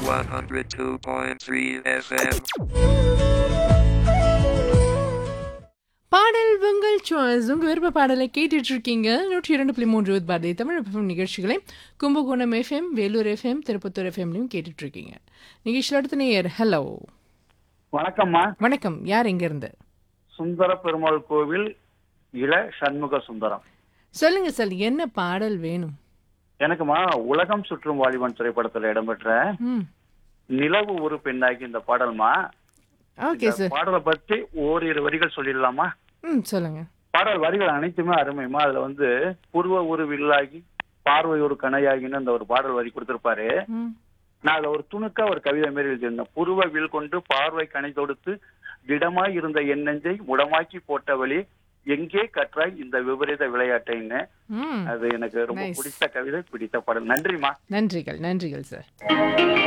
102.3 FM. பாடல் உங்கள் choice உங்கள் விருப்ப பாடலை கேட்டுட்டு இருக்கீங்க நூற்றி இரண்டு புள்ளி மூன்று பாரதி தமிழ் எஃப்எம் நிகழ்ச்சிகளை கும்பகோணம் எஃப்எம் வேலூர் எஃப்எம் திருப்பத்தூர் எஃப்எம்லையும் கேட்டுட்டு இருக்கீங்க நிகழ்ச்சியில் அடுத்த நேயர் ஹலோ வணக்கம்மா வணக்கம் யார் எங்கேருந்து சுந்தர பெருமாள் கோவில் இள சண்முக சுந்தரம் சொல்லுங்க சார் என்ன பாடல் வேணும் எனக்குமா உலகம் சுற்றும் வாலிபன் திரைப்படத்துல இடம்பெற்ற ம் நிலவு ஒரு பெண்ணாகி இந்த பாடல்மா ஓகே இந்த சார் பாடலை பற்றி ஓரிரு வரிகள் சொல்லிடலாமா ம் சொல்லுங்க பாடல் வரிகள் அனைத்துமே அருமைமா அதுல வந்து புருவ ஒரு வில்லாகி பார்வை ஒரு கணையாகின்னு அந்த ஒரு பாடல் வரி கொடுத்திருப்பாரு ம் நான் அதுல ஒரு துணுக்கா ஒரு கவிதை மாரி எழுதியிருந்தேன் புருவ வில் கொண்டு பார்வை கணை தொடுத்து திடமாய் இருந்த என் நெஞ்சை முடமாக்கி போட்டவழி எங்கே கற்றாய் இந்த விபரீத விளையாட்டைன்னு ம் அது எனக்கு ரொம்ப Nice. பிடித்த கவிதை பிடித்த பாடல் நன்றிமா நன்றிகள் நன்றிகள் சார்